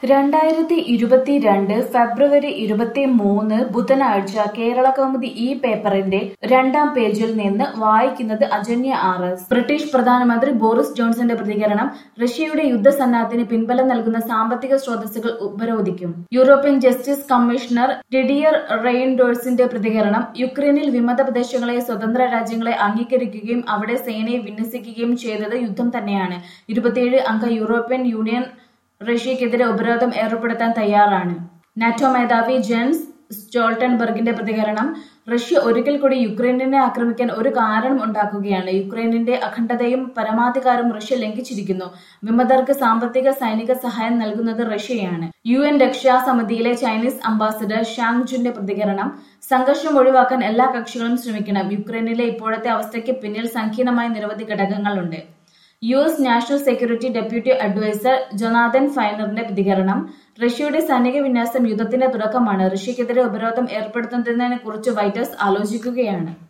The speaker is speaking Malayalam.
രണ്ടായിരത്തി ഇരുപത്തിരണ്ട് ഫെബ്രുവരി ഇരുപത്തിമൂന്ന് ബുധനാഴ്ച കേരളകൗമുദി ഈ പേപ്പറിന്റെ രണ്ടാം പേജിൽ നിന്ന് വായിക്കുന്നത് അജന്യ ആർ എസ് ബ്രിട്ടീഷ് പ്രധാനമന്ത്രി ബോറിസ് ജോൺസന്റെ പ്രതികരണം റഷ്യയുടെ യുദ്ധസന്നാഹത്തിന് പിൻബലം നൽകുന്ന സാമ്പത്തിക സ്രോതസ്സുകൾ ഉപരോധിക്കും യൂറോപ്യൻ ജസ്റ്റിസ് കമ്മീഷണർ ഡിഡിയർ റെയിൻഡോഴ്സിന്റെ പ്രതികരണം യുക്രൈനിൽ വിമത പ്രദേശങ്ങളെ സ്വതന്ത്ര രാജ്യങ്ങളെ അംഗീകരിക്കുകയും അവിടെ സേനയെ വിന്യസിക്കുകയും ചെയ്തത് യുദ്ധം തന്നെയാണ് ഇരുപത്തിയേഴ് അംഗ യൂറോപ്യൻ യൂണിയൻ റഷ്യക്കെതിരെ ഉപരോധം ഏർപ്പെടുത്താൻ തയ്യാറാണ് നാറ്റോ മേധാവി ജെൻസ് സ്റ്റോൾട്ടൻബർഗിന്റെ പ്രതികരണം റഷ്യ ഒരിക്കൽ കൂടി യുക്രൈനിനെ ആക്രമിക്കാൻ ഒരു കാരണം ഉണ്ടാക്കുകയാണ് യുക്രൈനിന്റെ അഖണ്ഡതയും പരമാധികാരവും റഷ്യ ലംഘിച്ചിരിക്കുന്നു വിമതർക്ക് സാമ്പത്തിക സൈനിക സഹായം നൽകുന്നത് റഷ്യയാണ് യു എൻ രക്ഷാസമിതിയിലെ ചൈനീസ് അംബാസിഡർ ഷാങ് ജുന്റെ പ്രതികരണം സംഘർഷം ഒഴിവാക്കാൻ എല്ലാ കക്ഷികളും ശ്രമിക്കണം യുക്രൈനിലെ ഇപ്പോഴത്തെ അവസ്ഥയ്ക്ക് പിന്നിൽ സങ്കീർണമായ നിരവധി ഘടകങ്ങളുണ്ട് U S national security deputy adviser Jonathan ഫൈനറിന്റെ പ്രതികരണം റഷ്യയുടെ സൈനിക വിന്യാസം യുദ്ധത്തിന്റെ തുടക്കമാണ് റഷ്യക്കെതിരെ ഉപരോധം ഏർപ്പെടുത്തുന്നതിനെ കുറിച്ച് വൈറ്റ് ഹൌസ് ആലോചിക്കുകയാണ്